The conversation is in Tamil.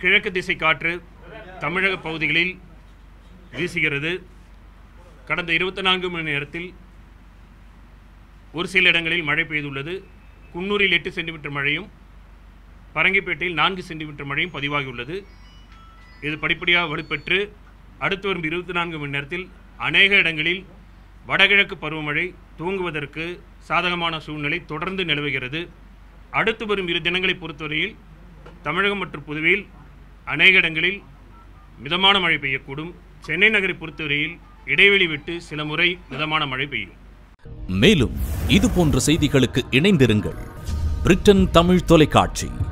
கிழக்கு திசை காற்று தமிழக பகுதிகளில் வீசுகிறது கடந்த இருபத்தி நான்கு மணி நேரத்தில் ஒரு சில இடங்களில் மழை பெய்துள்ளது குன்னூரில் எட்டு சென்டிமீட்டர் மழையும் பரங்கிப்பேட்டையில் நான்கு சென்டிமீட்டர் மழையும் பதிவாகியுள்ளது இது படிப்படியாக வலுப்பெற்று அடுத்து வரும் இருபத்தி நான்கு மணி நேரத்தில் அநேக இடங்களில் வடகிழக்கு பருவமழை துவங்குவதற்கு சாதகமான சூழ்நிலை தொடர்ந்து நிலவுகிறது அடுத்து வரும் இரு தினங்களை பொறுத்தவரையில் தமிழகம் மற்றும் புதுவையில் அநேக இடங்களில் மிதமான மழை பெய்யக்கூடும் சென்னை நகரை பொறுத்தவரையில் இடைவெளி விட்டு சில முறை மிதமான மழை பெய்யும் மேலும் இது போன்ற செய்திகளுக்கு இணைந்திருங்கள் பிரிட்டன் தமிழ் தொலைக்காட்சி